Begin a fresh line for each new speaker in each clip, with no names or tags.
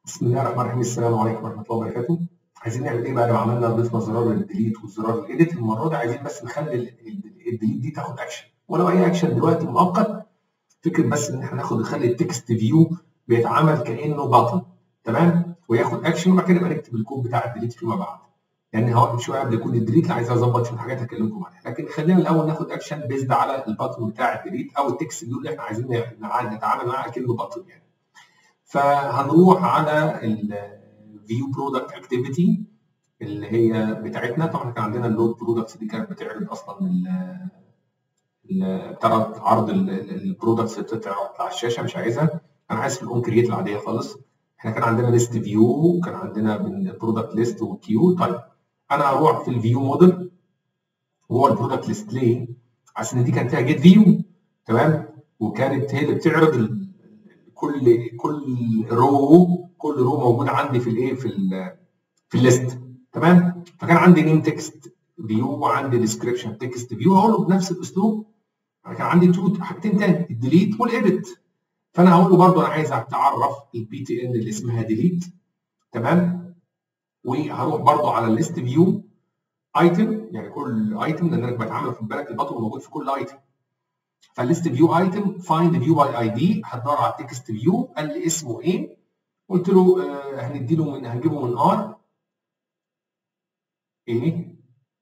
بسم الله الرحمن الرحيم السلام عليكم ورحمه الله وبركاته عايزين نعمل ايه بقى لو عملنا ضفنا زرار الديليت وزرار الايديت المره دي عايزين بس نخلي الديليت دي تاخد اكشن ولو اي اكشن دلوقتي مؤقت فكره بس ان احنا ناخد نخلي التكست فيو بيتعامل كانه بطن تمام وياخد اكشن وبعد كده نبقى نكتب الكود بتاع الديليت فيما بعد يعني هوقف شويه قبل كود الديليت اللي عايز اظبط شويه حاجات هكلمكم عليها لكن خلينا الاول ناخد اكشن بيزد على البطن بتاع الديليت او التكست فيو اللي احنا عايزين نتعامل معاه كانه بطن يعني فهنروح على الفيو برودكت اكتيفيتي اللي هي بتاعتنا طبعا كان عندنا اللود برودكتس دي كانت بتعرض اصلا بتعرض عرض البرودكتس اللي بتتعرض على الشاشه مش عايزها انا عايز في الاون كرييت العاديه خالص احنا كان عندنا ليست فيو وكان عندنا برودكت ليست وكيو طيب انا هروح في الفيو موديل وهو البرودكت ليست ليه؟ عشان دي كانت فيها جيت فيو تمام وكانت هي اللي بتعرض كل كل رو كل رو موجود عندي في الايه في ال في الليست تمام فكان عندي نيم تكست فيو وعندي ديسكربشن تكست فيو هقول له بنفس الاسلوب انا كان عندي تو حاجتين تاني الديليت والايديت فانا هقول له برضه انا عايز اتعرف البي تي ان اللي اسمها ديليت تمام وهروح برضه على الليست فيو ايتم يعني كل ايتم لان انا بتعامل خد بالك البطن موجود في كل ايتم فالليست فيو ايتم فايند فيو باي اي دي هتدور على التكست فيو قال لي اسمه ايه قلت له آه هنديله من هنجيبه من ار ايه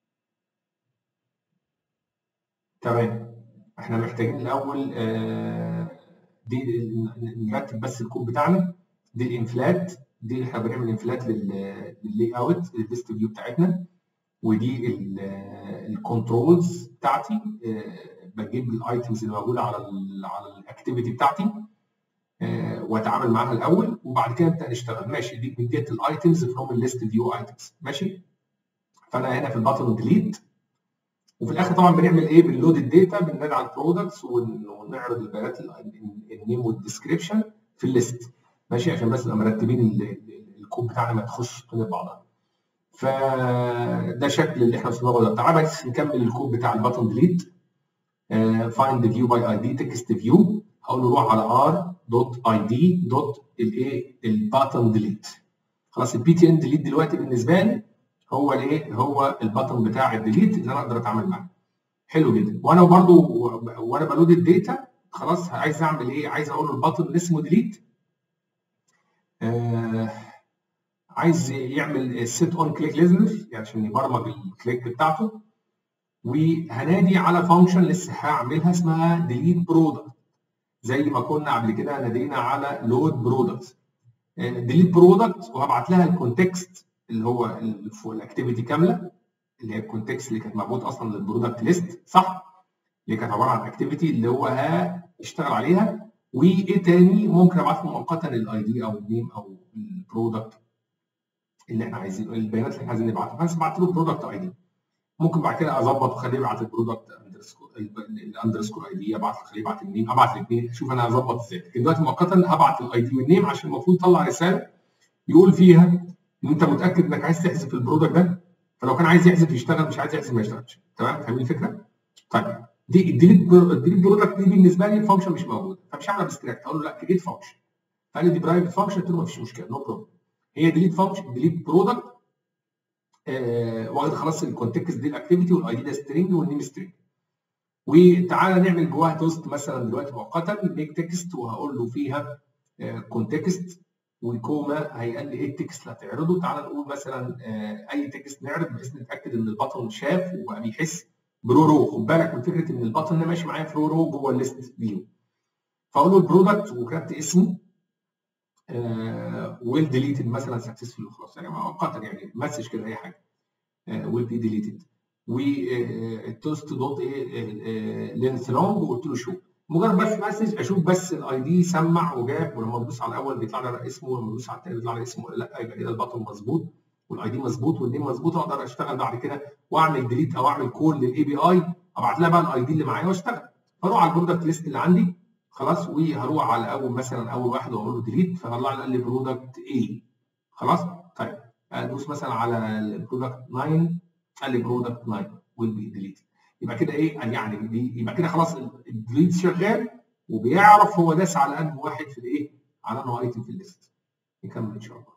تمام احنا محتاجين الاول آه دي نرتب بس الكود بتاعنا دي الانفلات دي احنا بنعمل انفلات لللاي اوت الليست فيو بتاعتنا ودي الكنترولز بتاعتي آه بجيب الايتمز اللي موجوده على ال على الاكتيفيتي بتاعتي آه واتعامل معاها الاول وبعد كده نبدا نشتغل ماشي دي بنجيت الايتمز فروم الليست فيو ايتمز ماشي فانا هنا في الباتن ديليت وفي الاخر طبعا بنعمل ايه بنلود الداتا بننادي على البرودكتس ونعرض البيانات النيم والديسكربشن في الليست ماشي عشان بس نبقى مرتبين الكود بتاعنا ما تخش بين بعضها فده شكل اللي احنا وصلنا له تعالى بس نكمل الكود بتاع الباتن ديليت فايند فيو باي اي دي تكست فيو هقول له روح على ار دوت اي دي دوت الايه الباتن ديليت خلاص البي تي ان ديليت دلوقتي بالنسبه لي هو الايه هو الباتن بتاع الديليت اللي انا اقدر اتعامل معاه حلو جدا وانا برضو وانا بلود الداتا خلاص عايز اعمل ايه عايز اقول له الباتن اللي اسمه ديليت آه عايز يعمل سيت اون كليك ليزنر يعني عشان يبرمج الكليك بتاعته وهنادي على فانكشن لسه هعملها اسمها ديليت برودكت زي ما كنا قبل كده نادينا على لود برودكت ديليت برودكت وهبعت لها الكونتكست اللي هو الاكتيفيتي كامله اللي هي الكونتكست اللي كانت مربوط اصلا للبرودكت ليست صح؟ اللي كانت عباره عن اكتيفيتي اللي هو هيشتغل عليها وايه تاني ممكن ابعت له مؤقتا الاي دي او النيم او البرودكت اللي احنا عايزين البيانات اللي احنا عايزين نبعتها فانا بعت له برودكت اي دي ممكن بعد كده اظبط واخليه يبعت البرودكت اندرسكور الاندرسكور اي دي ابعت اخليه يبعت الاثنين ابعت الاثنين اشوف انا هظبط ازاي لكن دلوقتي مؤقتا هبعت الاي دي والنيم عشان المفروض يطلع رساله يقول فيها ان انت متاكد انك عايز تحذف البرودكت ده فلو كان عايز يحذف يشتغل مش عايز يحذف ما يشتغلش تمام فاهمين الفكره؟ طيب دي الديليت الديليت برودكت دي بالنسبه لي فانكشن مش موجوده فمش هعمل ابستراكت اقول له لا كريت فانكشن فقال لي دي برايفت فانكشن قلت له ما فيش مشكله نو بروبلم هي ديليت فانكشن ديليت برودكت آه واخد خلاص الكونتكست دي الاكتيفيتي والاي دي ده سترينج والنيم سترينج وتعالى نعمل جواها توست مثلا دلوقتي مؤقتا ميك تكست وهقول له فيها كونتكست وكوما هيقال لي ايه التكست اللي هتعرضه تعالى نقول مثلا آه اي تكست نعرض بحيث نتاكد ان البطن شاف وبقى بيحس برو رو خد بالك من فكره ان البطن ده ماشي معايا في رو رو جوه الليست فيو فاقول له البرودكت وكتبت اسمه ويل ديليتد مثلا سكسسفول خلاص يعني مؤقتا يعني مسج كده اي حاجه ويل بي ديليتد والتوست دوت ايه لينث لونج وقلت له شو مجرد بس مسج اشوف بس الاي دي سمع وجاب ولما ابص على الاول بيطلع لي اسمه ولما ابص على الثاني بيطلع لي اسمه ولا لا يبقى كده البطن مظبوط والاي دي مظبوط والنيم مظبوط اقدر اشتغل بعد كده واعمل ديليت او اعمل كول للاي بي اي ابعت لها بقى الاي دي اللي معايا واشتغل فاروح على البرودكت ليست اللي عندي خلاص وهروح على اول مثلا اول واحد واقول له ديليت فطلع لي قال لي برودكت اي خلاص طيب ادوس مثلا على البرودكت 9 قال لي برودكت 9 ويل بي ديليت يبقى كده ايه يعني دي يبقى كده خلاص الديليت شغال وبيعرف هو داس على انه واحد في الايه على انه ايتم في الليست نكمل ان شاء الله